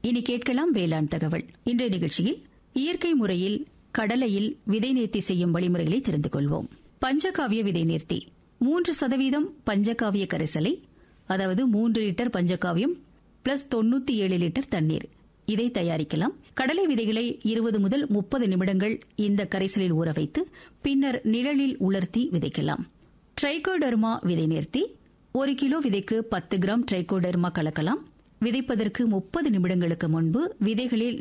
இனி கேட்கலாம் வேளாண் தகவல் இன்றைய நிகழ்ச்சியில் இயற்கை முறையில் கடலையில் விதை நேர்த்தி செய்யும் வழிமுறைகளை தெரிந்து கொள்வோம் பஞ்சகாவிய விதை நேர்த்தி மூன்று சதவீதம் பஞ்சகாவிய கரைசலை அதாவது மூன்று லிட்டர் பஞ்சகாவியம் பிளஸ் தொண்ணூத்தி ஏழு லிட்டர் தண்ணீர் இதை தயாரிக்கலாம் கடலை விதைகளை இருபது முதல் முப்பது நிமிடங்கள் இந்த கரைசலில் ஊற வைத்து பின்னர் நிழலில் உலர்த்தி விதைக்கலாம் ட்ரைகோடர்மா விதை நேர்த்தி ஒரு கிலோ விதைக்கு பத்து கிராம் ட்ரைகோடர்மா கலக்கலாம் விதைப்பதற்கு முப்பது நிமிடங்களுக்கு முன்பு விதைகளில்